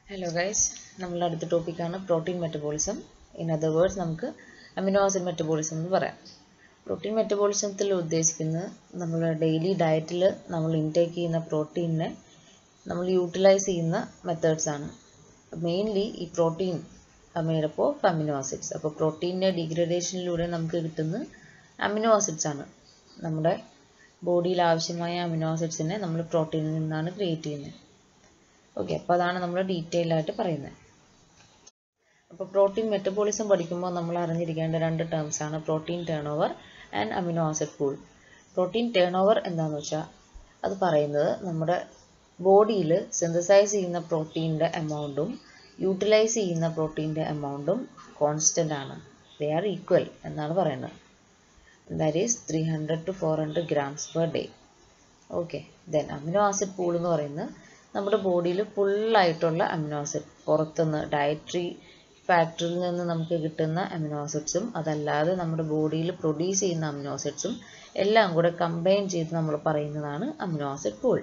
hello guys നമ്മളുടെ അടുത്ത ടോപ്പിക്കാണ് protein metabolism in other words നമുക്ക് അമിനോ ആസിഡ് മെറ്റബോളിസം എന്ന് പറയാം പ്രോട്ടീൻ മെറ്റബോളിസത്തിൽ ഉദ്ദേശിക്കുന്നത് നമ്മൾ ഡെയിലി ഡയറ്റിൽ നമ്മൾ ഇൻടേക്ക് ചെയ്യുന്ന പ്രോട്ടീനിനെ നമ്മൾ യൂട്ടിലൈസ് ചെയ്യുന്ന മെത്തേഡ്സ് ആണ് മെയിൻലി ഈ protein made up of amino acids അപ്പോൾ പ്രോട്ടീനിൻ്റെ ഡിഗ്രഡേഷനിലൂടെ നമുക്ക് കിട്ടുന്ന അമിനോ ആസിഡ്സ് ആണ് നമ്മുടെ ബോഡിയിൽ ആവശ്യമായ അമിനോ ആസിഡ്സിനെ നമ്മൾ പ്രോട്ടീനിൽ നിന്നാണ് ക്രിയേറ്റ് ചെയ്യുന്നത് ഓക്കെ അപ്പോൾ അതാണ് നമ്മൾ ഡീറ്റെയിൽ ആയിട്ട് പറയുന്നത് അപ്പോൾ പ്രോട്ടീൻ മെറ്റബോളിസം പഠിക്കുമ്പോൾ നമ്മൾ അറിഞ്ഞിരിക്കേണ്ട രണ്ട് ടേംസ് ആണ് protein turn over and amino acid pool protein turn over എന്താണെന്ന് വെച്ചാൽ അത് പറയുന്നത് നമ്മുടെ ബോഡിയിൽ സിന്തസൈസ് ചെയ്യുന്ന പ്രോട്ടീൻ്റെ എമൗണ്ടും യൂട്ടിലൈസ് ചെയ്യുന്ന പ്രോട്ടീൻ്റെ എമൗണ്ടും കോൺസ്റ്റൻ്റ് ആണ് ദേ ആർ ഈക്വൽ എന്നാണ് പറയുന്നത് that is three hundred to four hundred grams per day okay then amino acid pool എന്ന് പറയുന്നത് നമ്മുടെ ബോഡിയിൽ ഫുള്ളായിട്ടുള്ള അമിനോ ആസിഡ് പുറത്തുനിന്ന് ഡയറ്ററി ഫാക്ടറിയിൽ നിന്ന് നമുക്ക് കിട്ടുന്ന അമിനോ ആസിഡ്സും അതല്ലാതെ നമ്മുടെ ബോഡിയിൽ പ്രൊഡ്യൂസ് ചെയ്യുന്ന അമിനോ ആസിഡ്സും എല്ലാം കൂടെ കമ്പൈൻ ചെയ്ത് നമ്മൾ പറയുന്നതാണ് amino acid pool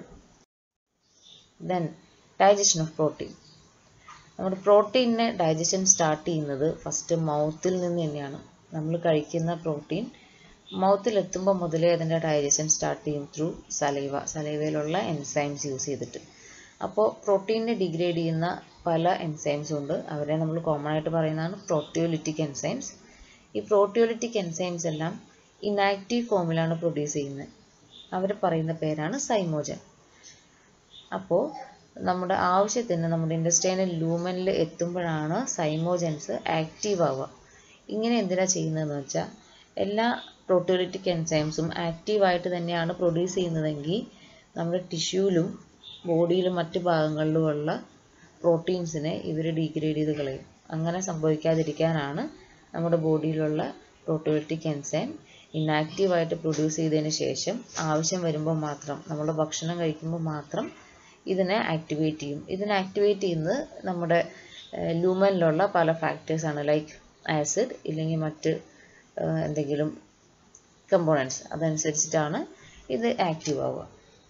then digestion of protein നമ്മുടെ പ്രോട്ടീനിനെ ഡൈജഷൻ സ്റ്റാർട്ട് ചെയ്യുന്നത് ഫസ്റ്റ് മൗത്തിൽ നിന്ന് തന്നെയാണ് നമ്മൾ കഴിക്കുന്ന പ്രോട്ടീൻ മൗത്തിൽ എത്തുമ്പോൾ മുതലേ അതിൻ്റെ ഡൈജഷൻ സ്റ്റാർട്ട് ചെയ്യും ത്രൂ സലൈവ സലൈവയിലുള്ള എൻസൈംസ് യൂസ് ചെയ്തിട്ട് അപ്പോൾ പ്രോട്ടീനെ ഡിഗ്രേഡ് ചെയ്യുന്ന പല എൻസൈംസ് ഉണ്ട് അവരെ നമ്മൾ കോമൺ ആയിട്ട് പറയുന്നതാണ് പ്രോട്ടിയോലിറ്റിക് എൻസൈംസ് ഈ പ്രോട്ടിയോലിറ്റിക് എൻസൈംസ് എല്ലാം ഇനാക്റ്റീവ് ഫോമിലാണ് പ്രൊഡ്യൂസ് ചെയ്യുന്നത് അവർ പറയുന്ന പേരാണ് സൈമോജൻ അപ്പോൾ നമ്മുടെ ആവശ്യത്തിന് നമ്മുടെ ഇൻഡസ്ട്രിയൽ ലൂമനിൽ എത്തുമ്പോഴാണ് സൈമോജൻസ് ആക്റ്റീവ് ആവുക ഇങ്ങനെ എന്തിനാണ് ചെയ്യുന്നതെന്ന് വെച്ചാൽ എല്ലാ പ്രോട്ടിയോലിറ്റിക് എൻസൈംസും ആക്റ്റീവായിട്ട് തന്നെയാണ് പ്രൊഡ്യൂസ് ചെയ്യുന്നതെങ്കിൽ നമ്മുടെ ടിഷ്യൂലും ബോഡിയിലും മറ്റ് ഭാഗങ്ങളിലുമുള്ള പ്രോട്ടീൻസിനെ ഇവർ ഡീഗ്രേഡ് ചെയ്ത് കളയും അങ്ങനെ സംഭവിക്കാതിരിക്കാനാണ് നമ്മുടെ ബോഡിയിലുള്ള പ്രോട്ടിയോലിറ്റിക് എൻസൈം ഇനാക്റ്റീവായിട്ട് പ്രൊഡ്യൂസ് ചെയ്തതിന് ശേഷം ആവശ്യം വരുമ്പോൾ മാത്രം നമ്മൾ ഭക്ഷണം കഴിക്കുമ്പോൾ മാത്രം ഇതിനെ ആക്ടിവേറ്റ് ചെയ്യും ഇതിനെ ആക്ടിവേറ്റ് ചെയ്യുന്നത് നമ്മുടെ ലൂമനിലുള്ള പല ഫാക്ടേഴ്സാണ് ലൈക്ക് ആസിഡ് ഇല്ലെങ്കിൽ മറ്റ് എന്തെങ്കിലും കമ്പോണൻസ് അതനുസരിച്ചിട്ടാണ് ഇത് ആക്റ്റീവ് ആവുക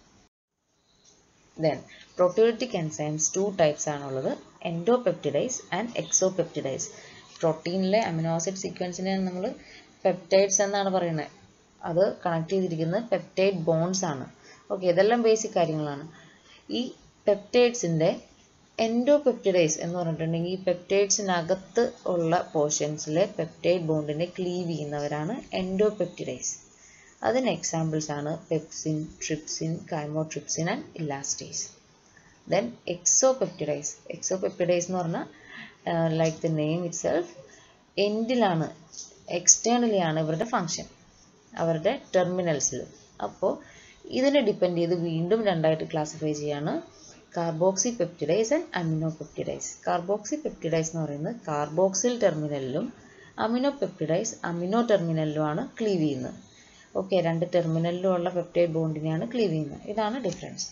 then proteolytic enzymes two types ആണുള്ളത് എൻഡോപെപ്റ്റിഡൈസ് ആൻഡ് എക്സോപെപ്റ്റിഡൈസ് പ്രോട്ടീനിലെ അമിനോ ആസിഡ് സീക്വൻസിനെ നമ്മൾ പെപ്റ്റൈഡ്സ് എന്നാണ് പറയുന്നത് അത് കണക്ട് ചെയ്തിരിക്കുന്നത് പെപ്റ്റൈഡ് ബോൺസ് ആണ് ഓക്കെ ഇതെല്ലാം ബേസിക് കാര്യങ്ങളാണ് ഈ പെപ്റ്റൈഡ്സിൻ്റെ എൻഡോപെപ്റ്റിഡൈസ് എന്ന് പറഞ്ഞിട്ടുണ്ടെങ്കിൽ ഈ പെപ്റ്റൈഡ്സിനകത്ത് ഉള്ള പോർഷൻസിലെ പെപ്റ്റൈഡ് ബോണ്ടിനെ ക്ലീവ് ചെയ്യുന്നവരാണ് എൻഡോപെപ്റ്റിഡൈസ് അതിന് എക്സാമ്പിൾസ് ആണ് pepsin trypsin chymotrypsin and elastase then exopeptidase exopeptidase എന്ന് പറഞ്ഞാൽ like the name itself എൻഡിലാണ് എക്സ്റ്റേണലി ആണ് ഇവരുടെ ഫങ്ഷൻ അവരുടെ ടെർമിനൽസിൽ അപ്പോൾ ഇതിനെ ഡിപ്പെൻഡ് ചെയ്ത് വീണ്ടും രണ്ടായിട്ട് ക്ലാസിഫൈ ചെയ്യാണ് carboxy peptidase and amino peptidase carboxy peptidase എന്ന് പറയുന്നത് കാർബോക്സിൽ ടെർമിനലിലും അമിനോ പെപ്റ്റിഡൈസ് അമിനോ ടെർമിനലിലുമാണ് ക്ലീവ് ചെയ്യുന്നത് ഓക്കെ രണ്ട് ടെർമിനലിലും ഉള്ള പെപ്റ്റൈഡ് ബോണ്ടിനെയാണ് ക്ലീവ് ചെയ്യുന്നത് ഇതാണ് difference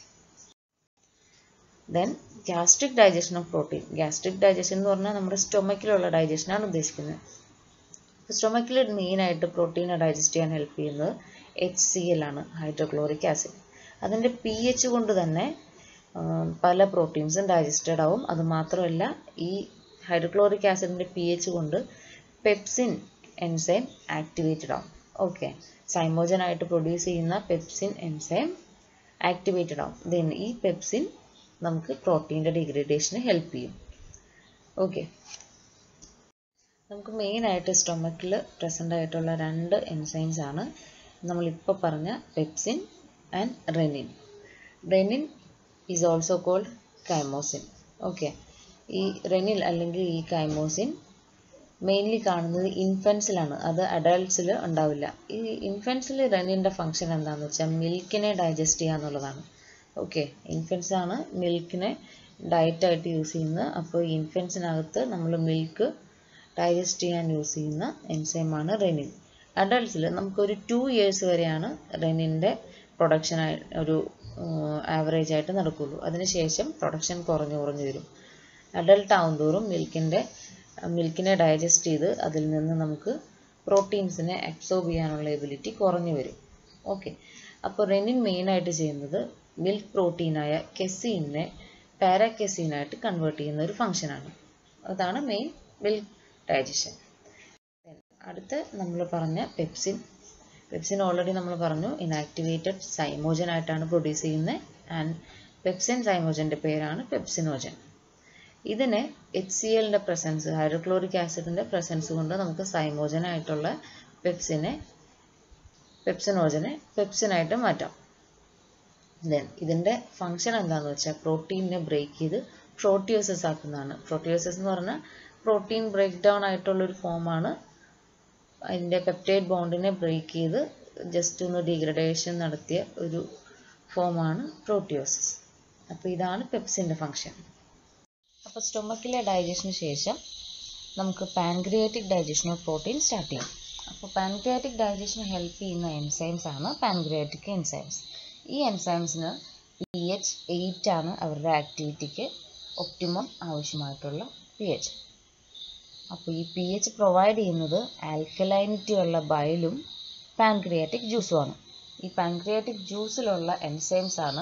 then gastric digestion of protein gastric digestion എന്ന് പറഞ്ഞാൽ നമ്മുടെ സ്റ്റൊമക്കിലുള്ള ഡൈജഷനാണ് ഉദ്ദേശിക്കുന്നത് സ്റ്റൊമക്കിൽ മെയിനായിട്ട് പ്രോട്ടീനെ ഡൈജസ്റ്റ് ചെയ്യാൻ ഹെൽപ്പ് ചെയ്യുന്നത് എച്ച് സി എൽ ആണ് ഹൈഡ്രോക്ലോറിക് ആസിഡ് അതിൻ്റെ പി എച്ച് കൊണ്ട് തന്നെ പല പ്രോട്ടീൻസും ഡൈജസ്റ്റഡ് ആവും അത് മാത്രമല്ല ഈ ഹൈഡ്രോക്ലോറിക് ആസിഡിൻ്റെ പി എച്ച് കൊണ്ട് പെപ്സിൻ എൻസൈം ആക്ടിവേറ്റഡ് ആവും ഓക്കെ സൈമോജൻ ആയിട്ട് പ്രൊഡ്യൂസ് ചെയ്യുന്ന പെപ്സിൻ എൻസൈം ആക്ടിവേറ്റഡ് ആവും ദെൻ ഈ പെപ്സിൻ നമുക്ക് പ്രോട്ടീൻ്റെ ഡിഗ്രഡേഷന് ഹെൽപ്പ് ചെയ്യും ഓക്കെ നമുക്ക് മെയിനായിട്ട് സ്റ്റൊമക്കിൽ പ്രസൻ്റ് ആയിട്ടുള്ള രണ്ട് എൻസൈംസ് ആണ് നമ്മളിപ്പോൾ പറഞ്ഞ pepsin and rennin rennin is also called chymosin okay ഈ റെനിൽ അല്ലെങ്കിൽ ഈ കൈമോസിൻ മെയിൻലി കാണുന്നത് ഇൻഫൻസിലാണ് അത് അഡൾട്ട്സിൽ ഉണ്ടാവില്ല ഈ ഇൻഫൻസിൽ റെനിൻ്റെ ഫങ്ഷൻ എന്താണെന്ന് വെച്ചാൽ മിൽക്കിനെ ഡൈജസ്റ്റ് ചെയ്യുക എന്നുള്ളതാണ് ഓക്കെ ഇൻഫൻസ് ആണ് മിൽക്കിനെ ഡയറ്റായിട്ട് യൂസ് ചെയ്യുന്നത് അപ്പോൾ ഈ ഇൻഫൻസിനകത്ത് നമ്മൾ മിൽക്ക് ഡൈജസ്റ്റ് ചെയ്യാൻ യൂസ് ചെയ്യുന്ന എൻസൈമാണ് റെനിൻ അഡൾട്ട്സിൽ നമുക്കൊരു ടു ഇയേഴ്സ് വരെയാണ് റെനിൻ്റെ പ്രൊഡക്ഷൻ ഒരു ആവറേജ് ആയിട്ട് നടക്കുകയുള്ളൂ അതിനുശേഷം പ്രൊഡക്ഷൻ കുറഞ്ഞു കുറഞ്ഞു വരും അഡൾട്ട് ആവുന്തോറും മിൽക്കിൻ്റെ മിൽക്കിനെ ഡൈജസ്റ്റ് ചെയ്ത് അതിൽ നിന്ന് നമുക്ക് പ്രോട്ടീൻസിനെ അബ്സോർബ് ചെയ്യാനുള്ള എബിലിറ്റി കുറഞ്ഞു വരും ഓക്കെ അപ്പോൾ റെനിൻ മെയിനായിട്ട് ചെയ്യുന്നത് മിൽക്ക് പ്രോട്ടീനായ കെസീനെ പാരാക്കെസീനായിട്ട് കൺവേർട്ട് ചെയ്യുന്ന ഒരു ഫംഗ്ഷനാണ് അതാണ് മെയിൻ മിൽക്ക് ഡൈജഷൻ അടുത്ത് നമ്മൾ പറഞ്ഞ പെപ്സിൻ പെപ്സിൻ ഓൾറെഡി നമ്മൾ പറഞ്ഞു ഇനാക്ടിവേറ്റഡ് സൈമോജൻ ആയിട്ടാണ് പ്രൊഡ്യൂസ് ചെയ്യുന്നത് ആൻഡ് പെപ്സിൻ സൈമോജൻ്റെ പേരാണ് പെപ്സിനോജൻ ഇതിനെ എച്ച് സി എല്ലിൻ്റെ പ്രസൻസ് ഹൈഡ്രോക്ലോറിക് ആസിഡിൻ്റെ പ്രസൻസ് കൊണ്ട് നമുക്ക് സൈമോജൻ ആയിട്ടുള്ള പെപ്സിനെ പെപ്സിനോജനെ പെപ്സിനായിട്ട് മാറ്റാം ദെൻ ഇതിൻ്റെ ഫങ്ഷൻ എന്താണെന്ന് വെച്ചാൽ പ്രോട്ടീനിനെ ബ്രേക്ക് ചെയ്ത് പ്രോട്ടിയോസസ് ആക്കുന്നതാണ് പ്രോട്ടിയോസസ് എന്ന് പറഞ്ഞാൽ പ്രോട്ടീൻ ബ്രേക്ക് ഡൗൺ ആയിട്ടുള്ള ഒരു ഫോമാണ് അതിൻ്റെ പെപ്റ്റൈഡ് ബോണ്ടിനെ ബ്രേക്ക് ചെയ്ത് ജസ്റ്റ് ഒന്ന് ഡീഗ്രഡേഷൻ നടത്തിയ ഒരു ഫോമാണ് പ്രോട്ടിയോസിസ് അപ്പോൾ ഇതാണ് പെപ്സിൻ്റെ ഫങ്ഷൻ അപ്പോൾ സ്റ്റൊമക്കിലെ ഡൈജഷന് ശേഷം നമുക്ക് pancreatic digestion of protein start ചെയ്യാം അപ്പോൾ പാൻക്രിയാറ്റിക് ഡൈജഷന് ഹെൽപ്പ് ചെയ്യുന്ന എൻസൈംസ് ആണ് പാൻക്രിയാറ്റിക് എൻസൈംസ് ഈ എൻസൈംസിന് പി എച്ച് എയ്റ്റ് ആണ് അവരുടെ ആക്ടിവിറ്റിക്ക് ഒപ്റ്റിമം ആവശ്യമായിട്ടുള്ള പി എച്ച് അപ്പോൾ ഈ പി എച്ച് പ്രൊവൈഡ് ചെയ്യുന്നത് ആൽക്കലൈനിറ്റി ഉള്ള ബയലും പാൻക്രിയാറ്റിക് ജ്യൂസുമാണ് ഈ പാൻക്രിയാറ്റിക് ജ്യൂസിലുള്ള എൻസൈംസ് ആണ്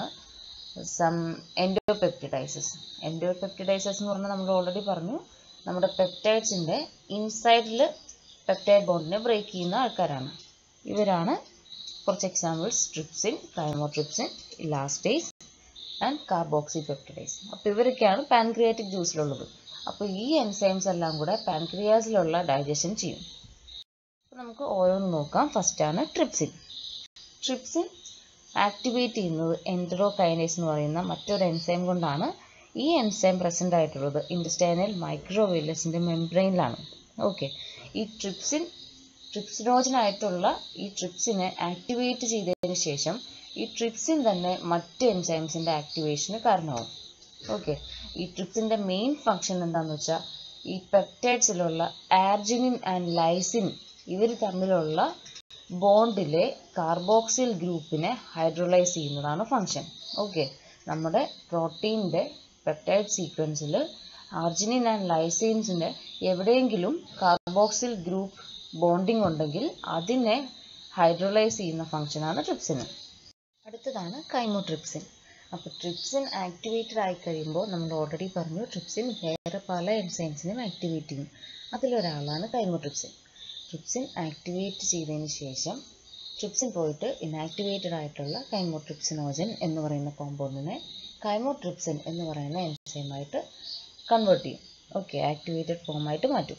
സം എൻഡോപെപ്റ്റിഡൈസസ് എൻഡോപെപ്റ്റിഡൈസസ് എന്ന് പറഞ്ഞാൽ നമ്മൾ ഓൾറെഡി പറഞ്ഞു നമ്മുടെ പെപ്റ്റൈഡ്സിൻ്റെ ഇൻസൈഡിൽ പെപ്റ്റൈഡ് ബോണ്ടിനെ ബ്രേക്ക് ചെയ്യുന്ന ആൾക്കാരാണ് ഇവരാണ് കുറച്ച് examples trypsin chymotrypsin elastase and carboxy peptidase അപ്പോൾ ഇവരൊക്കെയാണ് പാൻക്രിയാറ്റിക് ജ്യൂസിലുള്ളത് അപ്പോൾ ഈ എൻസൈംസ് എല്ലാം കൂടെ പാൻക്രിയാസിലുള്ള ഡൈജഷൻ ചെയ്യും അപ്പോൾ നമുക്ക് ഓരോന്ന് നോക്കാം ഫസ്റ്റാണ് ട്രിപ്സിൻ ട്രിപ്സിൻ ആക്ടിവേറ്റ് ചെയ്യുന്നത് എൻഡറോകൈനേസ് എന്ന് പറയുന്ന മറ്റൊരു എൻസൈം കൊണ്ടാണ് ഈ എൻസൈം പ്രസൻ്റ് ആയിട്ടുള്ളത് ഇൻഡസ്റ്റൈനൽ മൈക്രോവേലസിൻ്റെ മെംബ്രെയിനിലാണ് ഓക്കെ ഈ ട്രിപ്സിൻ ട്രിപ്സിനോജനായിട്ടുള്ള ഈ ട്രിപ്സിനെ ആക്ടിവേറ്റ് ചെയ്തതിന് ശേഷം ഈ ട്രിപ്സിൻ തന്നെ മറ്റ് എൻസൈംസിൻ്റെ ആക്ടിവേഷന് കാരണമാവും ഓക്കെ ഈ ട്രിപ്സിൻ്റെ മെയിൻ ഫങ്ഷൻ എന്താണെന്ന് വെച്ചാൽ ഈ പെപ്റ്റൈഡ്സിലുള്ള ആർജിനിൻ ആൻഡ് ലൈസിൻ ഇവർ തമ്മിലുള്ള ബോണ്ടിലെ കാർബോക്സിൽ ഗ്രൂപ്പിനെ ഹൈഡ്രോലൈസ് ചെയ്യുന്നതാണ് ഫങ്ഷൻ ഓക്കെ നമ്മുടെ പ്രോട്ടീൻ്റെ പെപ്റ്റൈഡ് സീക്വൻസിൽ ആർജിനിൻ ആൻഡ് ലൈസിൻസിൻ്റെ എവിടെയെങ്കിലും കാർബോക്സിൽ ഗ്രൂപ്പ് ബോണ്ടിങ് ഉണ്ടെങ്കിൽ അതിനെ ഹൈഡ്രോലൈസ് ചെയ്യുന്ന ഫങ്ഷനാണ് ട്രിപ്സിന് അടുത്തതാണ് കൈമോട്രിപ്സിൻ അപ്പോൾ ട്രിപ്സിൻ ആക്ടിവേറ്റഡ് ആയി കഴിയുമ്പോൾ നമ്മൾ ഓൾറെഡി പറഞ്ഞു ട്രിപ്സിൻ വേറെ പല എൻസൈംസിനും ആക്ടിവേറ്റ് ചെയ്യും അതിലൊരാളാണ് കൈമോട്രിപ്സിൻ ട്രിപ്സിൻ ആക്ടിവേറ്റ് ചെയ്തതിന് ശേഷം ട്രിപ്സിൻ പോയിട്ട് ഇനാക്ടിവേറ്റഡ് ആയിട്ടുള്ള കൈമോട്രിപ്സിനോജൻ എന്ന് പറയുന്ന കോമ്പൗണ്ടിനെ കൈമോട്രിപ്സിൻ എന്ന് പറയുന്ന എൻസൈമായിട്ട് കൺവേർട്ട് ചെയ്യും ഓക്കെ ആക്ടിവേറ്റഡ് ഫോമായിട്ട് മാറ്റും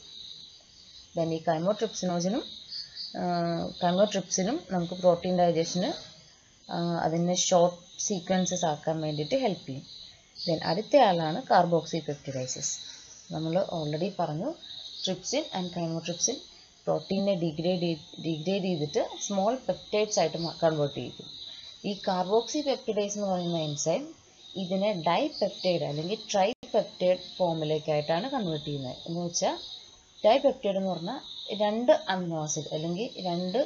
ദെൻ ഈ കൈമോട്രിപ്സിനോജനും കൈമോട്രിപ്സിനും നമുക്ക് പ്രോട്ടീൻ ഡൈജഷന് അതിനെ ഷോർട്ട് സീക്വൻസസ് ആക്കാൻ വേണ്ടിയിട്ട് ഹെൽപ്പ് ചെയ്യും ദെൻ അടുത്ത ആളാണ് കാർബോക്സി പെപ്റ്റിഡൈസസ് നമ്മൾ ഓൾറെഡി പറഞ്ഞു ട്രിപ്സിൻ ആൻഡ് കൈമോട്രിപ്സിൻ പ്രോട്ടീനെ ഡിഗ്രേഡ് ഡിഗ്രേഡ് ചെയ്തിട്ട് സ്മോൾ പെപ്റ്റൈഡ്സ് ആയിട്ട് കൺവേർട്ട് ചെയ്യും ഈ കാർബോക്സി പെപ്റ്റിഡൈസ് എന്ന് പറയുന്ന എൻസൈം ഇതിനെ ഡൈ പെപ്റ്റൈഡ് അല്ലെങ്കിൽ ട്രൈ പെപ്റ്റൈഡ് ഫോമിലേക്കായിട്ടാണ് കൺവേർട്ട് ചെയ്യുന്നത് എന്ന് വെച്ചാൽ ഡൈ പെപ്റ്റൈഡ് എന്ന് പറഞ്ഞാൽ രണ്ട് അമിനോ ആസിഡ് അല്ലെങ്കിൽ രണ്ട്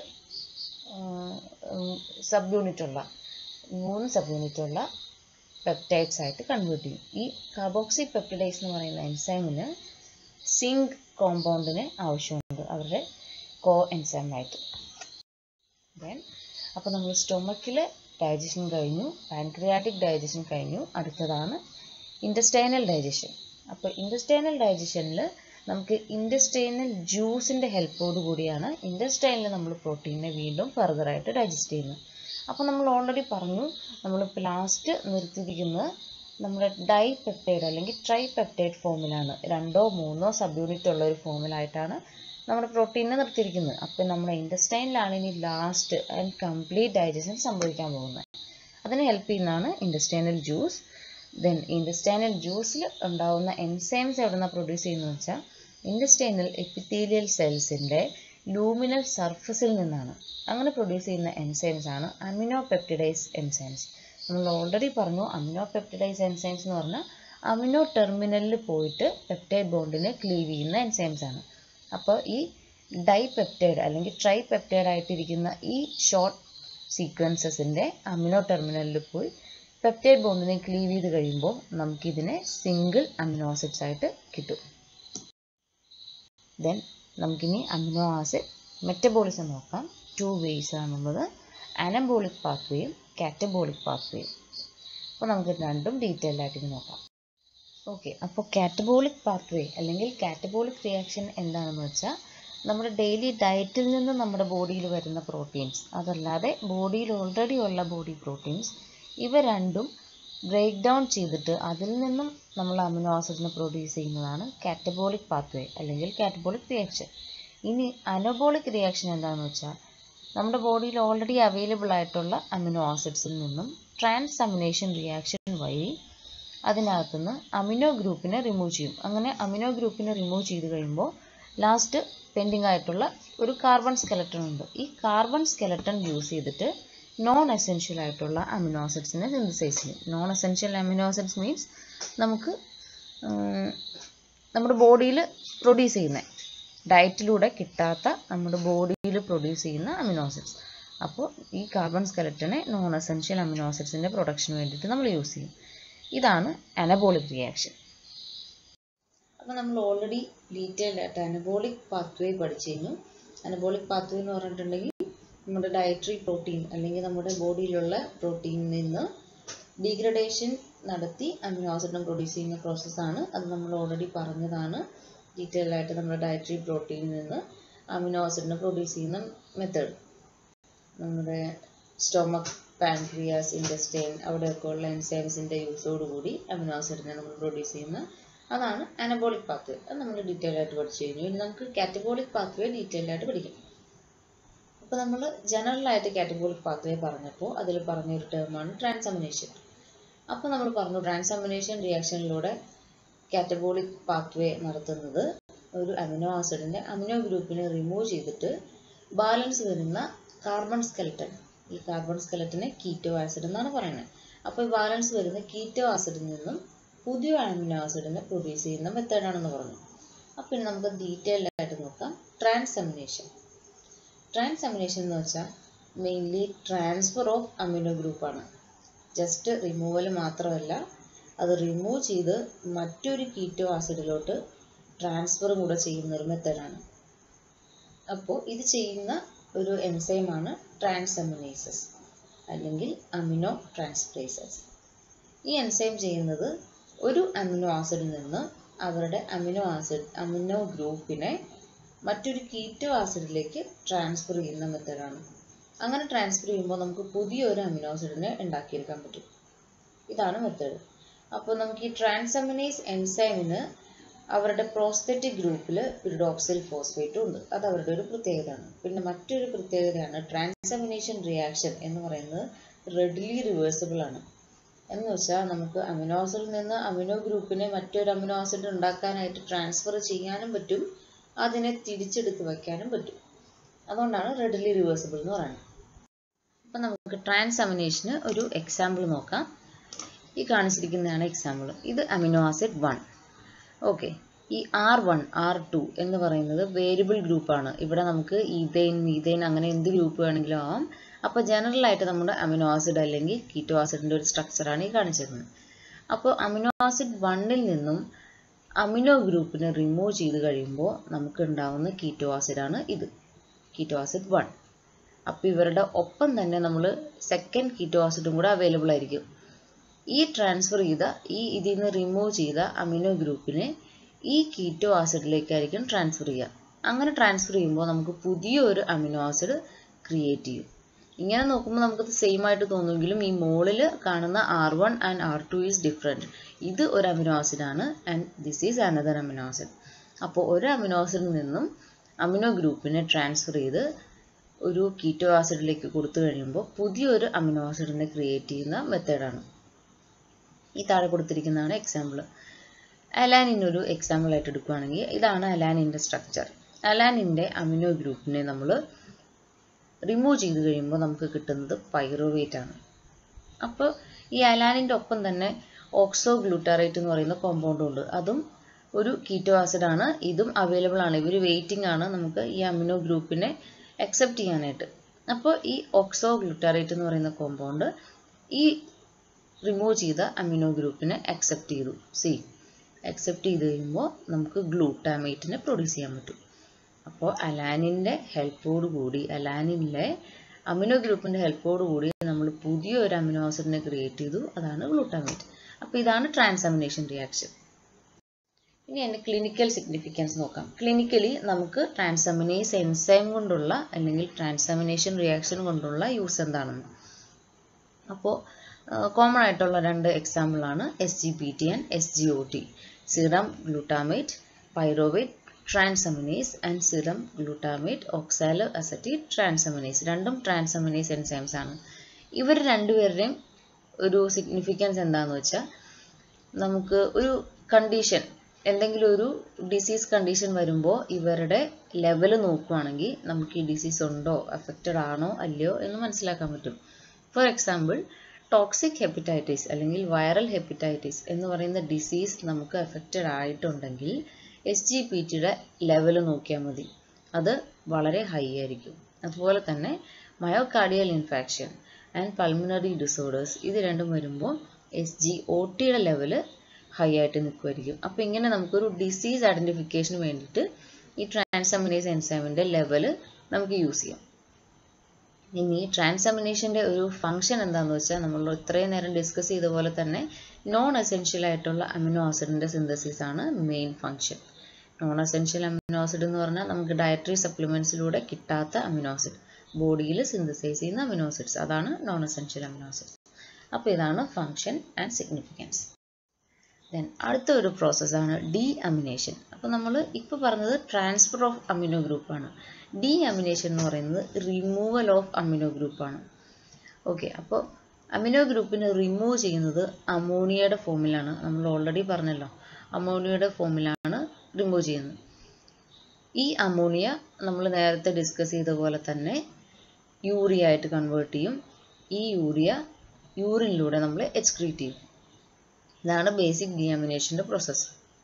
സബ് യൂണിറ്റ് ഉള്ള മൂന്ന് സബ് യൂണിറ്റ് ഉള്ള പെപ്റ്റൈഡ്സ് ആയിട്ട് കൺവേർട്ട് ചെയ്യും ഈ കാർബോക്സി പെപ്റ്റിഡൈസ് എന്ന് പറയുന്ന എൻസൈമിന് സിങ്ക് കോമ്പൗണ്ടിന് ആവശ്യമുണ്ട് അവരുടെ കോ എൻസൈമായിട്ട് ദെൻ അപ്പോൾ നമ്മൾ സ്റ്റൊമക്കിൽ ഡൈജഷൻ കഴിഞ്ഞു പാൻക്രിയാറ്റിക് ഡൈജഷൻ കഴിഞ്ഞു അടുത്തതാണ് ഇൻഡസ്റ്റൈനൽ ഡൈജഷൻ അപ്പോൾ ഇൻഡസ്റ്റൈനൽ ഡൈജഷനിൽ നമുക്ക് ഇൻഡസ്റ്റൈനൽ ജ്യൂസിൻ്റെ ഹെൽപ്പോട് കൂടിയാണ് ഇൻഡസ്റ്റൈനിൽ നമ്മൾ പ്രോട്ടീനെ വീണ്ടും ഫർദറായിട്ട് ഡൈജസ്റ്റ് ചെയ്യുന്നത് അപ്പോൾ നമ്മൾ ഓൾറെഡി പറഞ്ഞു നമ്മളിപ്പോൾ ലാസ്റ്റ് നിർത്തിയിരിക്കുന്നത് നമ്മുടെ ഡൈ പെപ്റ്റൈഡ് അല്ലെങ്കിൽ ട്രൈ പെപ്റ്റൈഡ് ഫോമിലാണ് രണ്ടോ മൂന്നോ സബ് യൂണിറ്റ് ഉള്ള ഒരു ഫോമിലായിട്ടാണ് നമ്മുടെ പ്രോട്ടീനെ നിർത്തിയിരിക്കുന്നത് അപ്പോൾ നമ്മുടെ ഇൻഡസ്റ്റൈനിലാണ് ഇനി ലാസ്റ്റ് ആൻഡ് കംപ്ലീറ്റ് ഡൈജഷൻ സംഭവിക്കാൻ പോകുന്നത് അതിന് ഹെൽപ്പ് ചെയ്യുന്നതാണ് ഇൻഡസ്റ്റൈനൽ ജ്യൂസ് ദെൻ ഇൻഡസ്റ്റൈനൽ ജ്യൂസിൽ ഉണ്ടാവുന്ന എൻസൈംസ് എവിടെ നിന്നാണ് പ്രൊഡ്യൂസ് ചെയ്യുന്നത് വെച്ചാൽ ഇൻഡസ്റ്റൈനൽ എപ്പിത്തീലിയൽ സെൽസിൻ്റെ ലൂമിനൽ സർഫസിൽ നിന്നാണ് അങ്ങനെ പ്രൊഡ്യൂസ് ചെയ്യുന്ന എൻസൈംസ് ആണ് അമിനോ പെപ്റ്റിഡൈസ് എൻസൈംസ് നമ്മൾ ഓൾറെഡി പറഞ്ഞു അമിനോ പെപ്റ്റിഡൈസ് എൻസൈംസ് എന്ന് പറഞ്ഞാൽ അമിനോ ടെർമിനലിൽ പോയിട്ട് പെപ്റ്റൈഡ് ബോണ്ടിനെ ക്ലീവ് ചെയ്യുന്ന എൻസൈംസ് ആണ് അപ്പോൾ ഈ ഡൈ പെപ്റ്റൈഡ് അല്ലെങ്കിൽ ട്രൈ പെപ്റ്റൈഡ് ആയിട്ടിരിക്കുന്ന ഈ ഷോർട്ട് സീക്വൻസസിൻ്റെ അമിനോ ടെർമിനലിൽ പോയി പെപ്റ്റൈഡ് ബോണ്ടിനെ ക്ലീവ് ചെയ്ത് കഴിയുമ്പോൾ നമുക്കിതിനെ സിംഗിൾ അമിനോ ആസിഡ്സ് ആയിട്ട് കിട്ടും ദെൻ നമുക്കിനി അമിനോ ആസിഡ് മെറ്റബോളിസം നോക്കാം ടു വേസ് ആണുള്ളത് അനബോളിക് പാത്വേയും കാറ്റബോളിക് പാത്വേയും അപ്പോൾ നമുക്ക് രണ്ടും ഡീറ്റെയിൽ ആയിട്ട് നോക്കാം ഓക്കെ അപ്പോൾ കാറ്റബോളിക് പാത്വേ അല്ലെങ്കിൽ കാറ്റബോളിക് റിയാക്ഷൻ എന്താണെന്ന് വെച്ചാൽ നമ്മുടെ ഡെയിലി ഡയറ്റിൽ നിന്ന് നമ്മുടെ ബോഡിയിൽ വരുന്ന പ്രോട്ടീൻസ് അതല്ലാതെ ബോഡിയിൽ ഓൾറെഡി ഉള്ള ബോഡി പ്രോട്ടീൻസ് ഇവ രണ്ടും ബ്രേക്ക് ഡൗൺ ചെയ്തിട്ട് അതിൽ നിന്നും നമ്മൾ അമിനോ ആസിഡിനെ പ്രൊഡ്യൂസ് ചെയ്യുന്നതാണ് കാറ്റബോളിക് പാത്വേ അല്ലെങ്കിൽ കാറ്റബോളിക് റിയാക്ഷൻ ഇനി അനബോളിക് റിയാക്ഷൻ എന്താണെന്ന് വെച്ചാൽ നമ്മുടെ ബോഡിയിൽ ഓൾറെഡി അവൈലബിൾ ആയിട്ടുള്ള അമിനോ ആസിഡ്സിൽ നിന്നും ട്രാൻസമിനേഷൻ റിയാക്ഷൻ വഴി അതിനകത്തുനിന്ന് അമിനോ ഗ്രൂപ്പിനെ റിമൂവ് ചെയ്യും അങ്ങനെ അമിനോ ഗ്രൂപ്പിനെ റിമൂവ് ചെയ്ത് കഴിയുമ്പോൾ ലാസ്റ്റ് പെൻഡിങ് ആയിട്ടുള്ള ഒരു കാർബൺ സ്കെലട്ടൺ ഉണ്ട് ഈ കാർബൺ സ്കെലട്ടൺ യൂസ് ചെയ്തിട്ട് നോൺ എസെൻഷ്യൽ ആയിട്ടുള്ള അമിനോ ആസിഡ്സിനെ സിന്തസൈസ് ചെയ്യും non essential amino acids means നമുക്ക് നമ്മുടെ ബോഡിയിൽ പ്രൊഡ്യൂസ് ചെയ്യുന്ന ഡയറ്റിലൂടെ കിട്ടാത്ത നമ്മുടെ ബോഡിയിൽ പ്രൊഡ്യൂസ് ചെയ്യുന്ന അമിനോ ആസിഡ്സ് അപ്പോൾ ഈ കാർബൺ സ്കെലറ്റനെ നോൺ എസെൻഷ്യൽ അമിനോ ആസിഡ്സിൻ്റെ പ്രൊഡക്ഷന് വേണ്ടിയിട്ട് നമ്മൾ യൂസ് ചെയ്യും ഇതാണ് അനബോളിക് റിയാക്ഷൻ അപ്പോൾ നമ്മൾ ഓൾറെഡി ഡീറ്റെയിൽഡ് ആയിട്ട് അനബോളിക് പാത്വേ പഠിച്ചു കഴിഞ്ഞു അനബോളിക് പാത്വേ എന്ന് പറഞ്ഞിട്ടുണ്ടെങ്കിൽ നമ്മുടെ ഡയറ്ററി പ്രോട്ടീൻ അല്ലെങ്കിൽ നമ്മുടെ ബോഡിയിലുള്ള പ്രോട്ടീനിൽ നിന്ന് ഡീഗ്രഡേഷൻ നടത്തി അമിനോ ആസിഡിനെ പ്രൊഡ്യൂസ് ചെയ്യുന്ന പ്രോസസ്സാണ് അത് നമ്മൾ ഓൾറെഡി പറഞ്ഞതാണ് ഡീറ്റെയിൽ ആയിട്ട് നമ്മുടെ ഡയറ്ററി പ്രോട്ടീനിൽ നിന്ന് അമിനോ ആസിഡിനെ പ്രൊഡ്യൂസ് ചെയ്യുന്ന മെത്തേഡ് നമ്മുടെ സ്റ്റൊമക് പാൻക്രിയാസ് ഇൻഡസ്റ്റൈൻ അവിടെയൊക്കെ ഉള്ള എൻസൈംസിൻ്റെ യൂസോടുകൂടി അമിനോ ആസിഡിനെ നമ്മൾ പ്രൊഡ്യൂസ് ചെയ്യുന്ന അതാണ് അനബോളിക് പാത്വേ അത് നമ്മൾ ഡീറ്റെയിൽ ആയിട്ട് പഠിച്ചു കഴിഞ്ഞു ഇനി നമുക്ക് കാറ്റബോളിക് പാത്വേ ഡീറ്റെയിൽ ആയിട്ട് പഠിക്കാം അപ്പോൾ നമ്മൾ ജനറൽ ആയിട്ട് കാറ്റബോളിക് പാത്വേ പറഞ്ഞപ്പോൾ അതിൽ പറഞ്ഞൊരു ടേമാണ് ട്രാൻസമിനേഷൻ അപ്പോൾ നമ്മൾ പറഞ്ഞു ട്രാൻസമിനേഷൻ റിയാക്ഷനിലൂടെ കാറ്റബോളിക് പാത്വേ നടത്തുന്നത് ഒരു അമിനോ ആസിഡിൻ്റെ അമിനോ ഗ്രൂപ്പിനെ റിമൂവ് ചെയ്തിട്ട് ബാലൻസ് വരുന്ന കാർബൺ സ്കെലറ്റൻ ഈ കാർബൺ സ്കെലറ്റിനെ കീറ്റോ ആസിഡ് എന്നാണ് പറയുന്നത് അപ്പോൾ ഈ ബാലൻസ് വരുന്ന കീറ്റോ ആസിഡിൽ നിന്നും പുതിയ അമിനോ ആസിഡിനെ പ്രൊഡ്യൂസ് ചെയ്യുന്ന മെത്തേഡാണെന്ന് പറഞ്ഞു അപ്പോൾ ഇനി നമുക്ക് ഡീറ്റെയിൽഡ് ആയിട്ട് നോക്കാം ട്രാൻസമിനേഷൻ ട്രാൻസമിനേഷൻ എന്ന് വെച്ചാൽ മെയിൻലി ട്രാൻസ്ഫർ ഓഫ് അമിനോ ഗ്രൂപ്പാണ് ജസ്റ്റ് റിമൂവൽ മാത്രമല്ല അത് റിമൂവ് ചെയ്ത് മറ്റൊരു കീറ്റോ ആസിഡിലോട്ട് ട്രാൻസ്ഫറും കൂടെ ചെയ്യുന്ന ഒരു മെത്തേഡാണ് അപ്പോൾ ഇത് ചെയ്യുന്ന ഒരു എൻസൈമാണ് ട്രാൻസമിനേസസ് അല്ലെങ്കിൽ അമിനോ ട്രാൻസ്പ്രേസസ് ഈ എൻസൈം ചെയ്യുന്നത് ഒരു അമിനോ ആസിഡിൽ നിന്ന് അവരുടെ അമിനോ ആസിഡ് അമിനോ ഗ്രൂപ്പിനെ മറ്റൊരു കീറ്റോ ആസിഡിലേക്ക് ട്രാൻസ്ഫർ ചെയ്യുന്ന മെത്തേഡാണ് അങ്ങനെ ട്രാൻസ്ഫർ ചെയ്യുമ്പോൾ നമുക്ക് പുതിയൊരു അമിനോ ആസിഡിനെ ഉണ്ടാക്കിയെടുക്കാൻ പറ്റും ഇതാണ് മെത്തേഡ് അപ്പോൾ നമുക്ക് ഈ ട്രാൻസമിനേസ് എൻസൈമിന് അവരുടെ പ്രോസ്തെറ്റിക് ഗ്രൂപ്പിൽ പിരിഡോക്സിൽ ഫോസ്ഫേറ്റും ഉണ്ട് അത് അവരുടെ ഒരു പ്രത്യേകതയാണ് പിന്നെ മറ്റൊരു പ്രത്യേകതയാണ് ട്രാൻസമിനേഷൻ റിയാക്ഷൻ എന്ന് പറയുന്നത് റെഡിലി റിവേഴ്സിബിൾ ആണ് എന്ന് വെച്ചാൽ നമുക്ക് അമിനോ ആസിഡിൽ നിന്ന് അമിനോ ഗ്രൂപ്പിനെ മറ്റൊരു അമിനോ ആസിഡ് ഉണ്ടാക്കാനായിട്ട് ട്രാൻസ്ഫർ ചെയ്യാനും പറ്റും അതിനെ തിരിച്ചെടുത്ത് വയ്ക്കാനും പറ്റും അതുകൊണ്ടാണ് റെഡിലി റിവേഴ്സിബിൾ എന്ന് പറയുന്നത് അപ്പം നമുക്ക് ട്രാൻസമിനേഷന് ഒരു എക്സാമ്പിൾ നോക്കാം ഈ കാണിച്ചിരിക്കുന്നതാണ് എക്സാമ്പിൾ ഇത് അമിനോ ആസിഡ് വൺ ഓക്കെ ഈ ആർ വൺ ആർ ടു എന്ന് പറയുന്നത് വേരിയബിൾ ഗ്രൂപ്പാണ് ഇവിടെ നമുക്ക് ഈതൈൻ മീതൈൻ അങ്ങനെ എന്ത് ഗ്രൂപ്പ് വേണമെങ്കിലും ആവാം അപ്പോൾ ജനറൽ ആയിട്ട് നമ്മുടെ അമിനോ ആസിഡ് അല്ലെങ്കിൽ കീറ്റോ ആസിഡിൻ്റെ ഒരു സ്ട്രക്ചറാണ് ഈ കാണിച്ചിരുന്നത് അപ്പോൾ അമിനോ ആസിഡ് വണ്ണിൽ നിന്നും അമിനോ ഗ്രൂപ്പിനെ റിമൂവ് ചെയ്ത് കഴിയുമ്പോൾ നമുക്ക് ഉണ്ടാവുന്ന കീറ്റോ ആസിഡാണ് ഇത് കീറ്റോ ആസിഡ് വൺ അപ്പോൾ ഇവരുടെ ഒപ്പം തന്നെ നമ്മൾ സെക്കൻഡ് കീറ്റോ ആസിഡും കൂടെ അവൈലബിൾ ആയിരിക്കും ഈ ട്രാൻസ്ഫർ ചെയ്ത ഈ ഇതിൽ നിന്ന് റിമൂവ് ചെയ്ത അമിനോ ഗ്രൂപ്പിനെ ഈ കീറ്റോ ആസിഡിലേക്കായിരിക്കും ട്രാൻസ്ഫർ ചെയ്യുക അങ്ങനെ ട്രാൻസ്ഫർ ചെയ്യുമ്പോൾ നമുക്ക് പുതിയൊരു അമിനോ ആസിഡ് ക്രിയേറ്റ് ചെയ്യും ഇങ്ങനെ നോക്കുമ്പോൾ നമുക്കത് സെയിം ആയിട്ട് തോന്നുമെങ്കിലും ഈ മോളിൽ കാണുന്ന R one and R two is different ഇത് ഒരു അമിനോ ആസിഡ് ആണ് and this is another amino acid അപ്പോൾ ഒരു അമിനോ ആസിഡിൽ നിന്നും അമിനോ ഗ്രൂപ്പിനെ ട്രാൻസ്ഫർ ചെയ്ത് ഒരു കീറ്റോ ആസിഡിലേക്ക് കൊടുത്തു കഴിയുമ്പോൾ പുതിയൊരു അമിനോ ആസിഡിനെ ക്രിയേറ്റ് ചെയ്യുന്ന മെത്തേഡാണ് ഈ താഴെ കൊടുത്തിരിക്കുന്നതാണ് എക്സാമ്പിൾ അലാനിൻ ഒരു എക്സാമ്പിൾ ആയിട്ട് എടുക്കുകയാണെങ്കിൽ ഇതാണ് അലാനിൻ്റെ സ്ട്രക്ചർ അലാനിൻ്റെ അമിനോ ഗ്രൂപ്പിനെ നമ്മൾ റിമൂവ് ചെയ്ത് കഴിയുമ്പോൾ നമുക്ക് കിട്ടുന്നത് പൈറുവേറ്റ് ആണ് അപ്പോൾ ഈ അലാനിൻ്റെ ഒപ്പം തന്നെ ഓക്സോ ഗ്ലൂട്ടാറേറ്റ് എന്ന് പറയുന്ന കോമ്പൗണ്ടും ഉണ്ട് അതും ഒരു കീറ്റോ ആസിഡ് ആണ് ഇതും അവൈലബിൾ ആണ് ഇവർ വെയിറ്റിംഗ് ആണ് നമുക്ക് ഈ അമിനോ ഗ്രൂപ്പിനെ അക്സെപ്റ്റ് ചെയ്യാനായിട്ട് അപ്പോൾ ഈ ഓക്സോ ഗ്ലൂട്ടാറേറ്റ് എന്ന് പറയുന്ന കോമ്പൗണ്ട് ഈ റിമൂവ് ചെയ്ത അമിനോ ഗ്രൂപ്പിനെ അക്സെപ്റ്റ് ചെയ്തു സി അക്സെപ്റ്റ് ചെയ്ത് കഴിയുമ്പോൾ നമുക്ക് ഗ്ലൂട്ടാമേറ്റിനെ പ്രൊഡ്യൂസ് ചെയ്യാൻ പറ്റും അപ്പോൾ അലാനിൻ്റെ ഹെൽപ്പോട് കൂടി അലാനിലെ അമിനോ ഗ്രൂപ്പിൻ്റെ ഹെൽപ്പോട് കൂടി നമ്മൾ പുതിയൊരു അമിനോ ആസിഡിനെ ക്രിയേറ്റ് ചെയ്തു അതാണ് ഗ്ലൂട്ടാമേറ്റ് അപ്പോൾ ഇതാണ് ട്രാൻസാമിനേഷൻ റിയാക്ഷൻ ഇനി അതിൻ്റെ ക്ലിനിക്കൽ സിഗ്നിഫിക്കൻസ് നോക്കാം ക്ലിനിക്കലി നമുക്ക് ട്രാൻസമിനേസ് എൻസൈം കൊണ്ടുള്ള അല്ലെങ്കിൽ ട്രാൻസമിനേഷൻ റിയാക്ഷൻ കൊണ്ടുള്ള യൂസ് എന്താണെന്ന് അപ്പോൾ കോമൺ ആയിട്ടുള്ള രണ്ട് എക്സാമ്പിളാണ് S G P T and S G O T serum glutamate pyruvate transaminase and serum glutamate oxaloacetate transaminase രണ്ടും ട്രാൻസമിനേസ് എൻസൈംസ് ആണ് ഇവർ രണ്ടുപേരുടെയും ഒരു സിഗ്നിഫിക്കൻസ് എന്താണെന്ന് വെച്ചാൽ നമുക്ക് ഒരു കണ്ടീഷൻ എന്തെങ്കിലും ഒരു ഡിസീസ് കണ്ടീഷൻ വരുമ്പോൾ ഇവരുടെ ലെവൽ നോക്കുകയാണെങ്കിൽ നമുക്ക് ഈ ഡിസീസ് ഉണ്ടോ അഫക്റ്റഡ് ആണോ അല്ലയോ എന്ന് മനസ്സിലാക്കാൻ പറ്റും ഫോർ എക്സാമ്പിൾ ടോക്സിക് ഹെപ്പറ്റൈറ്റിസ് അല്ലെങ്കിൽ വൈറൽ ഹെപ്പറ്റൈറ്റിസ് എന്ന് പറയുന്ന ഡിസീസ് നമുക്ക് അഫക്റ്റഡ് ആയിട്ടുണ്ടെങ്കിൽ എസ് ജി പി ടിയുടെ ലെവൽ നോക്കിയാൽ മതി അത് വളരെ ഹൈ ആയിരിക്കും അതുപോലെ തന്നെ myocardial infection and pulmonary disorders ഇത് രണ്ടും വരുമ്പോൾ എസ് ജി ഒ ടിയുടെ ലെവല് ഹൈ ആയിട്ട് നിൽക്കുമായിരിക്കും അപ്പോൾ ഇങ്ങനെ നമുക്കൊരു ഡിസീസ് ഐഡൻറ്റിഫിക്കേഷന് വേണ്ടിയിട്ട് ഈ ട്രാൻസമിനേസ് എൻസൈമിൻ്റെ ലെവല് നമുക്ക് യൂസ് ചെയ്യാം ഇനി ട്രാൻസമിനേഷൻ്റെ ഒരു ഫംഗ്ഷൻ എന്താണെന്ന് വെച്ചാൽ നമ്മൾ ഇത്രയും നേരം ഡിസ്കസ് ചെയ്ത പോലെ തന്നെ നോൺ എസെൻഷ്യൽ ആയിട്ടുള്ള അമിനോ ആസിഡിൻ്റെ സിന്തസിസ് ആണ് main function non essential amino acid എന്ന് പറഞ്ഞാൽ നമുക്ക് ഡയറ്ററി സപ്ലിമെൻറ്റ്സിലൂടെ കിട്ടാത്ത അമിനോ ആസിഡ് ബോഡിയിൽ സിന്തസൈസ് ചെയ്യുന്ന അമിനോ ആസിഡ്സ് അതാണ് നോൺ എസെൻഷ്യൽ അമിനോ ആസിഡ്സ് അപ്പോൾ ഇതാണ് ഫംഗ്ഷൻ ആൻഡ് സിഗ്നിഫിക്കൻസ് ദെൻ അടുത്ത ഒരു പ്രോസസ്സാണ് ഡി അമിനേഷൻ അപ്പോൾ നമ്മൾ ഇപ്പോൾ പറഞ്ഞത് ട്രാൻസ്ഫർ ഓഫ് അമിനോ ഗ്രൂപ്പാണ് ഡി അമിനേഷൻ എന്ന് പറയുന്നത് റിമൂവൽ ഓഫ് അമിനോ ഗ്രൂപ്പാണ് ഓക്കെ അപ്പോൾ അമിനോ ഗ്രൂപ്പിനെ റിമൂവ് ചെയ്യുന്നത് അമോണിയയുടെ ഫോമിലാണ് നമ്മൾ ഓൾറെഡി പറഞ്ഞല്ലോ അമോണിയയുടെ ഫോമിലാണ് റിമൂവ് ചെയ്യുന്നത് ഈ അമോണിയ നമ്മൾ നേരത്തെ ഡിസ്കസ് ചെയ്ത പോലെ തന്നെ യൂറിയ ആയിട്ട് കൺവേർട്ട് ചെയ്യും ഈ യൂറിയ യൂറിനിലൂടെ നമ്മൾ എക്സ്ക്രീറ്റ് ചെയ്യും ഇതാണ് ബേസിക് ഡിയാമിനേഷൻ്റെ പ്രോസസ്സ്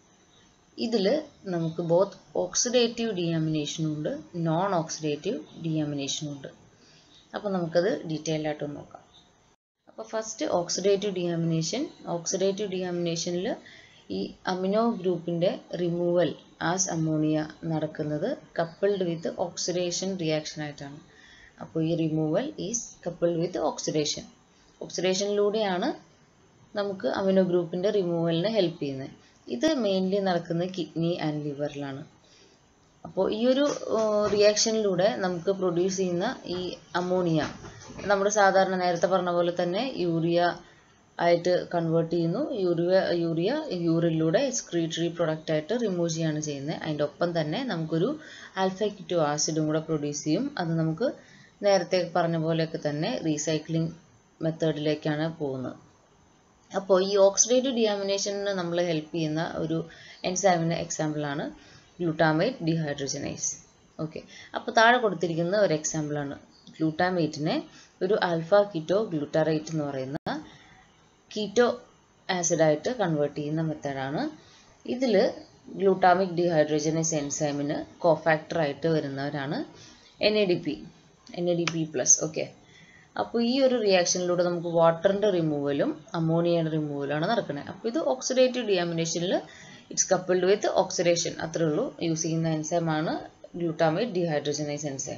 ഇതിൽ നമുക്ക് ബോത്ത് ഓക്സിഡേറ്റീവ് ഡിയാമിനേഷനും ഉണ്ട് നോൺ ഓക്സിഡേറ്റീവ് ഡിയാമിനേഷനും ഉണ്ട് അപ്പോൾ നമുക്കത് ഡീറ്റെയിൽ ആയിട്ട് നോക്കാം അപ്പോൾ ഫസ്റ്റ് ഓക്സിഡേറ്റീവ് ഡിയാമിനേഷൻ ഓക്സിഡേറ്റീവ് ഡിയാമിനേഷനിൽ ഈ അമിനോ ഗ്രൂപ്പിൻ്റെ റിമൂവൽ ആസ് അമോണിയ നടക്കുന്നത് കപ്പിൾഡ് വിത്ത് ഓക്സിഡേഷൻ റിയാക്ഷൻ ആയിട്ടാണ് അപ്പോൾ ഈ removal is coupled with oxidation ഓക്സിഡേഷനിലൂടെയാണ് നമുക്ക് അമിനോ ഗ്രൂപ്പിൻ്റെ റിമൂവലിന് ഹെൽപ്പ് ചെയ്യുന്നത് ഇത് മെയിൻലി നടക്കുന്നത് കിഡ്നി ആൻഡ് ലിവറിലാണ് അപ്പോൾ ഈ ഒരു റിയാക്ഷനിലൂടെ നമുക്ക് പ്രൊഡ്യൂസ് ചെയ്യുന്ന ഈ അമോണിയ നമ്മൾ സാധാരണ നേരത്തെ പറഞ്ഞ പോലെ തന്നെ യൂറിയ ആയിട്ട് കൺവേർട്ട് ചെയ്യുന്നു യൂറിയ യൂറിയ യൂറിനിലൂടെ എക്സ്ക്രീറ്ററി പ്രൊഡക്റ്റ് ആയിട്ട് റിമൂവ് ചെയ്യാണ് ചെയ്യുന്നത് അതിൻ്റെ ഒപ്പം തന്നെ നമുക്കൊരു ആൽഫാക്റ്റോ ആസിഡും കൂടെ പ്രൊഡ്യൂസ് ചെയ്യും അത് നമുക്ക് നേരത്തെ പറഞ്ഞ പോലെയൊക്കെ തന്നെ റീസൈക്ലിംഗ് മെത്തേഡിലേക്കാണ് പോകുന്നത് അപ്പോൾ ഈ ഓക്സിഡേറ്റീവ് ഡിയാമിനേഷന് നമ്മൾ ഹെൽപ്പ് ചെയ്യുന്ന ഒരു എൻസൈമിൻ്റെ എക്സാമ്പിളാണ് ഗ്ലൂട്ടാമേറ്റ് ഡിഹൈഡ്രജനൈസ് ഓക്കെ അപ്പോൾ താഴെ കൊടുത്തിരിക്കുന്ന ഒരു എക്സാമ്പിളാണ് ഗ്ലൂട്ടാമേറ്റിനെ ഒരു ആൽഫ കീറ്റോ ഗ്ലൂട്ടാറേറ്റ് എന്ന് പറയുന്ന കീറ്റോ ആസിഡായിട്ട് കൺവേർട്ട് ചെയ്യുന്ന മെത്തേഡാണ് ഇതിൽ ഗ്ലൂട്ടാമിക് ഡിഹൈഡ്രജനൈസ് എൻസൈമിന് കോഫാക്ടറായിട്ട് വരുന്നവരാണ് N A D P N A D P plus okay അപ്പോൾ ഈ ഒരു റിയാക്ഷനിലൂടെ നമുക്ക് വാട്ടറിൻ്റെ റിമൂവലും അമോണിയയുടെ റിമൂവലാണ് നടക്കുന്നത് അപ്പോൾ ഇത് ഓക്സിഡേറ്റീവ് ഡിയാമിനേഷനിൽ ഇറ്റ്സ് കപ്പിൾഡ് വിത്ത് ഓക്സിഡേഷൻ അത്രേ ഉള്ളൂ യൂസ് ചെയ്യുന്ന എൻസൈമാണ് ഗ്ലൂട്ടാമേറ്റ് ഡിഹൈഡ്രജനൈസ് എൻസൈം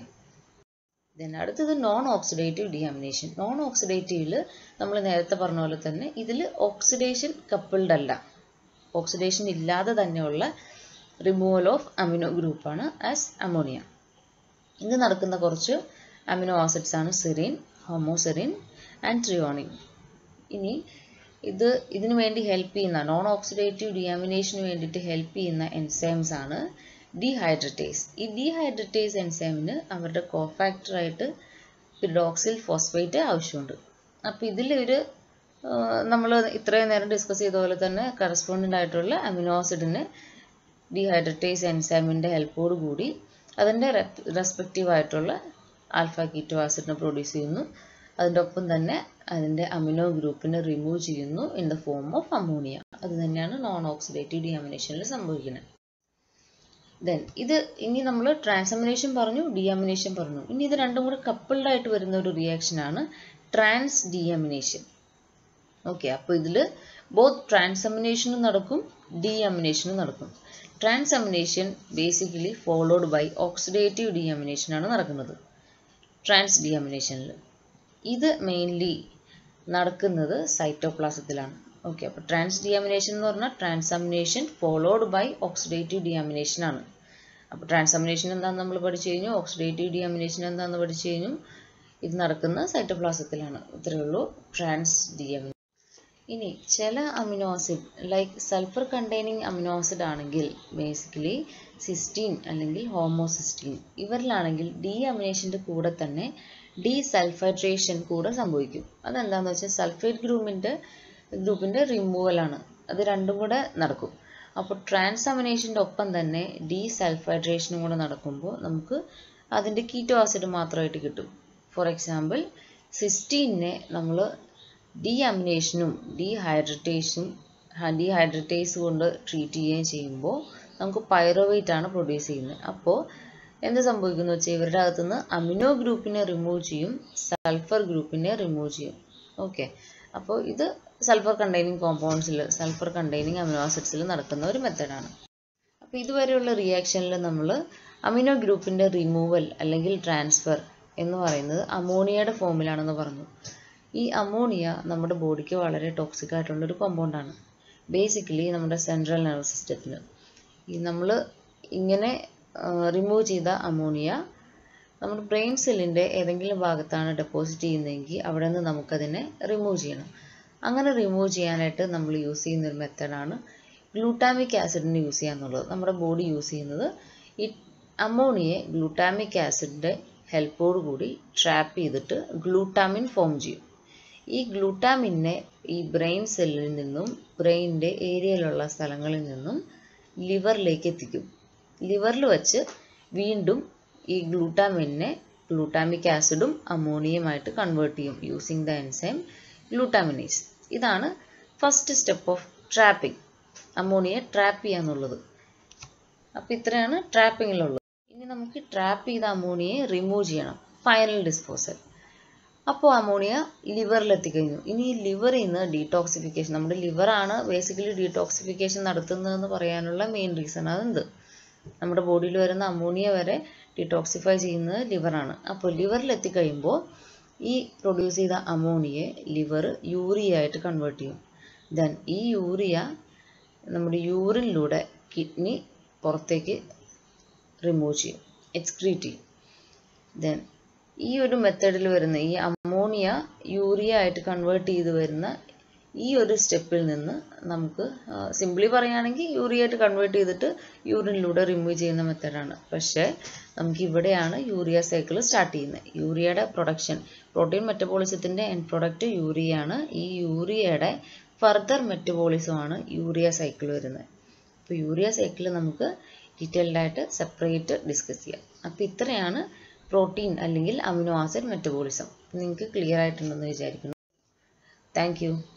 ദെൻ അടുത്തത് നോൺ ഓക്സിഡേറ്റീവ് ഡിയാമിനേഷൻ നോൺ ഓക്സിഡേറ്റീവിൽ നമ്മൾ നേരത്തെ പറഞ്ഞ പോലെ തന്നെ ഇതിൽ ഓക്സിഡേഷൻ കപ്പിൾഡ് അല്ല ഓക്സിഡേഷൻ ഇല്ലാതെ തന്നെയുള്ള റിമൂവൽ ഓഫ് അമിനോ ഗ്രൂപ്പാണ് ആസ് അമോണിയ ഇത് നടക്കുന്ന കുറച്ച് അമിനോ ആസിഡ്സ് ആണ് സെറിൻ ഹോമോസെറിൻ ആൻഡ് ട്രിയോണിൻ ഇനി ഇത് ഇതിനു വേണ്ടി ഹെൽപ്പ് ചെയ്യുന്ന നോൺ ഓക്സിഡേറ്റീവ് ഡിയാമിനേഷന് വേണ്ടിയിട്ട് ഹെൽപ്പ് ചെയ്യുന്ന എൻസൈംസ് ആണ് ഡീഹൈഡ്രറ്റേസ് ഈ ഡീഹൈഡ്രറ്റേസ് എൻസൈമിന് അവരുടെ കോഫാക്ടറായിട്ട് പിഡോക്സിൽ ഫോസ്ഫേറ്റ് ആവശ്യമുണ്ട് അപ്പോൾ ഇതിൽ ഒരു നമ്മൾ ഇത്രയും നേരം ഡിസ്കസ് ചെയ്ത പോലെ തന്നെ കറസ്പോണ്ടൻ്റ് ആയിട്ടുള്ള അമിനോ ആസിഡിന് ഡീഹൈഡ്രറ്റേസ് എൻസൈമിൻ്റെ ഹെൽപ്പോട് കൂടി അതിൻ്റെ റെസ്പെക്റ്റീവ് ആയിട്ടുള്ള ആൽഫ കീറ്റോ ആസിഡിനെ പ്രൊഡ്യൂസ് ചെയ്യുന്നു അതിൻ്റെ ഒപ്പം തന്നെ അതിൻ്റെ അമിനോ ഗ്രൂപ്പിനെ റിമൂവ് ചെയ്യുന്നു in the form of ammonia അത് തന്നെയാണ് നോൺ ഓക്സിഡേറ്റീവ് ഡിയാമിനേഷനിൽ സംഭവിക്കുന്നത് ദെൻ ഇത് ഇനി നമ്മൾ ട്രാൻസമിനേഷൻ പറഞ്ഞു ഡിയാമിനേഷൻ പറഞ്ഞു ഇനി ഇത് രണ്ടും കൂടെ കപ്പിൾഡ് ആയിട്ട് വരുന്ന ഒരു റിയാക്ഷൻ ആണ് ട്രാൻസ് ഡിയാമിനേഷൻ ഓക്കെ അപ്പോൾ ഇതിൽ ബോത്ത് ട്രാൻസമിനേഷനും നടക്കും ഡിയാമിനേഷനും നടക്കും transamination basically followed by oxidative deamination ആണ് നടക്കുന്നത് ട്രാൻസ് ഡിയാമിനേഷനിൽ ഇത് മെയിൻലി നടക്കുന്നത് സൈറ്റോപ്ലാസത്തിലാണ് ഓക്കെ അപ്പോൾ ട്രാൻസ് ഡിയാമിനേഷൻ എന്ന് പറഞ്ഞാൽ transamination followed by oxidative deamination ആണ് അപ്പോൾ ട്രാൻസാമിനേഷൻ എന്താണെന്ന് നമ്മൾ പഠിച്ചു കഴിഞ്ഞു ഓക്സിഡേറ്റീവ് ഡിയാമിനേഷൻ എന്താണെന്ന് പഠിച്ചു കഴിഞ്ഞു ഇത് നടക്കുന്ന സൈറ്റോപ്ലാസത്തിലാണ് ഇത്രയേ ഉള്ളൂ ട്രാൻസ് ഡിയാമിനേഷൻ ഇനി ചില amino acid like sulphur containing amino acid ആണെങ്കിൽ ബേസിക്കലി സിസ്റ്റീൻ അല്ലെങ്കിൽ ഹോമോസിസ്റ്റീൻ ഇവരിലാണെങ്കിൽ ഡീഅമിനേഷൻ്റെ കൂടെ തന്നെ ഡീസൾഫൈട്രേഷൻ കൂടെ സംഭവിക്കും അതെന്താണെന്ന് വെച്ചാൽ സൾഫേറ്റ് ഗ്രൂപ്പിൻ്റെ ഗ്രൂപ്പിൻ്റെ റിമൂവലാണ് അത് രണ്ടും കൂടെ നടക്കും അപ്പോൾ ട്രാൻസാമിനേഷൻ്റെ ഒപ്പം തന്നെ ഡീസൾഫൈട്രേഷനും കൂടെ നടക്കുമ്പോൾ നമുക്ക് അതിൻ്റെ കീറ്റോ ആസിഡ് മാത്രമായിട്ട് കിട്ടും ഫോർ എക്സാമ്പിൾ സിസ്റ്റീനെ നമ്മൾ ഡീഅമിനേഷനും ഡീഹൈഡ്രറ്റേഷനും ഡീഹൈഡ്രറ്റേസ് കൊണ്ട് ട്രീറ്റ് ചെയ്യുകയും ചെയ്യുമ്പോൾ നമുക്ക് പൈറോവേറ്റ് ആണ് പ്രൊഡ്യൂസ് ചെയ്യുന്നത് അപ്പോൾ എന്ത് സംഭവിക്കുന്നു വെച്ചാൽ ഇവരുടെ അകത്തുനിന്ന് അമിനോ ഗ്രൂപ്പിനെ റിമൂവ് ചെയ്യും സൾഫർ ഗ്രൂപ്പിനെ റിമൂവ് ചെയ്യും ഓക്കെ അപ്പോൾ ഇത് സൾഫർ കണ്ടെയ്നിങ് കോമ്പൗണ്ട്സിൽ സൾഫർ കണ്ടെയ്നിങ് അമിനോ ആസിഡ്സിൽ നടക്കുന്ന ഒരു മെത്തഡാണ് അപ്പോൾ ഇതുവരെയുള്ള റിയാക്ഷനിൽ നമ്മൾ അമിനോ ഗ്രൂപ്പിൻ്റെ റിമൂവൽ അല്ലെങ്കിൽ ട്രാൻസ്ഫർ എന്ന് പറയുന്നത് അമോണിയയുടെ ഫോമിലാണെന്ന് പറഞ്ഞു ഈ അമോണിയ നമ്മുടെ ബോഡിക്ക് വളരെ ടോക്സിക് ആയിട്ടുള്ള ഒരു കോമ്പൗണ്ടാണ് ബേസിക്കലി നമ്മുടെ സെൻട്രൽ നെർവസ് സിസ്റ്റത്തിന് ഈ നമ്മൾ ഇങ്ങനെ റിമൂവ് ചെയ്ത അമോണിയ നമ്മുടെ ബ്രെയിൻ സെല്ലിൻ്റെ ഏതെങ്കിലും ഭാഗത്താണ് ഡെപ്പോസിറ്റ് ചെയ്യുന്നതെങ്കിൽ അവിടെ നിന്ന് നമുക്കതിനെ റിമൂവ് ചെയ്യണം അങ്ങനെ റിമൂവ് ചെയ്യാനായിട്ട് നമ്മൾ യൂസ് ചെയ്യുന്ന ഒരു മെത്തഡാണ് ഗ്ലൂട്ടാമിക് ആസിഡിന് യൂസ് ചെയ്യുക എന്നുള്ളത് നമ്മുടെ ബോഡി യൂസ് ചെയ്യുന്നത് ഈ അമോണിയെ ഗ്ലൂട്ടാമിക് ആസിഡിൻ്റെ ഹെൽപ്പോട് കൂടി ട്രാപ്പ് ചെയ്തിട്ട് ഗ്ലൂട്ടാമിൻ ഫോം ചെയ്യും ഈ ഗ്ലൂട്ടാമിനെ ഈ ബ്രെയിൻ സെല്ലിൽ നിന്നും ബ്രെയിനിൻ്റെ ഏരിയയിലുള്ള സ്ഥലങ്ങളിൽ നിന്നും ലിവറിലേക്ക് എത്തിക്കും ലിവറിൽ വെച്ച് വീണ്ടും ഈ ഗ്ലൂട്ടാമിനെ ഗ്ലൂട്ടാമിക് ആസിഡും അമോണിയമായിട്ട് കൺവേർട്ട് ചെയ്യും യൂസിങ് ദ എൻസൈം ഗ്ലൂട്ടാമിനേസ് ഇതാണ് ഫസ്റ്റ് സ്റ്റെപ്പ് ഓഫ് ട്രാപ്പിംഗ് അമോണിയെ ട്രാപ്പ് ചെയ്യുക എന്നുള്ളത് അപ്പോൾ ഇത്രയാണ് ട്രാപ്പിങ്ങിലുള്ളത് ഇനി നമുക്ക് ട്രാപ്പ് ചെയ്ത അമോണിയെ റിമൂവ് ചെയ്യണം ഫൈനൽ ഡിസ്പോസൽ അപ്പോൾ അമോണിയ ലിവറിൽ എത്തിക്കഴിഞ്ഞു ഇനി ഈ ലിവറിൽ നിന്ന് ഡീടോക്സിഫിക്കേഷൻ നമ്മുടെ ലിവറാണ് ബേസിക്കലി ഡീടോക്സിഫിക്കേഷൻ നടത്തുന്നതെന്ന് പറയാനുള്ള മെയിൻ റീസൺ അതെന്ത് നമ്മുടെ ബോഡിയിൽ വരുന്ന അമോണിയ വരെ ഡീടോക്സിഫൈ ചെയ്യുന്നത് ലിവറാണ് അപ്പോൾ ലിവറിൽ എത്തിക്കഴിയുമ്പോൾ ഈ പ്രൊഡ്യൂസ് ചെയ്ത അമോണിയെ ലിവർ യൂറിയ ആയിട്ട് കൺവേർട്ട് ചെയ്യും ദെൻ ഈ യൂറിയ നമ്മുടെ യൂറിനിലൂടെ കിഡ്നി പുറത്തേക്ക് റിമൂവ് ചെയ്യും എക്സ്ക്രീറ്റ് ചെയ്യും ദെൻ ഈ ഒരു മെത്തേഡിൽ വരുന്ന ഈ അമോണിയ യൂറിയ ആയിട്ട് കൺവേർട്ട് ചെയ്ത് വരുന്ന ഈ ഒരു സ്റ്റെപ്പിൽ നിന്ന് നമുക്ക് സിംപ്ലി പറയുകയാണെങ്കിൽ യൂറിയ ആയിട്ട് കൺവേർട്ട് ചെയ്തിട്ട് യൂറിനിലൂടെ റിമൂവ് ചെയ്യുന്ന മെത്തേഡാണ് പക്ഷേ നമുക്ക് ഇവിടെയാണ് യൂറിയ സൈക്കിൾ സ്റ്റാർട്ട് ചെയ്യുന്നത് യൂറിയയുടെ പ്രൊഡക്ഷൻ പ്രോട്ടീൻ മെറ്റബോളിസത്തിൻ്റെ എൻഡ് പ്രൊഡക്റ്റ് യൂറിയാണ് ഈ യൂറിയയുടെ ഫർദർ മെറ്റബോളിസമാണ് യൂറിയ സൈക്കിൾ വരുന്നത് അപ്പോൾ യൂറിയ സൈക്കിൾ നമുക്ക് ഡീറ്റെയിൽഡ് ആയിട്ട് സെപ്പറേറ്റ് ഡിസ്കസ് ചെയ്യാം അപ്പോൾ ഇത്രയാണ് പ്രോട്ടീൻ അല്ലെങ്കിൽ അമിനോ ആസിഡ് മെറ്റബോളിസം നിങ്ങൾക്ക് ക്ലിയർ ആയിട്ടുണ്ടെന്ന് വിചാരിക്കുന്നു താങ്ക്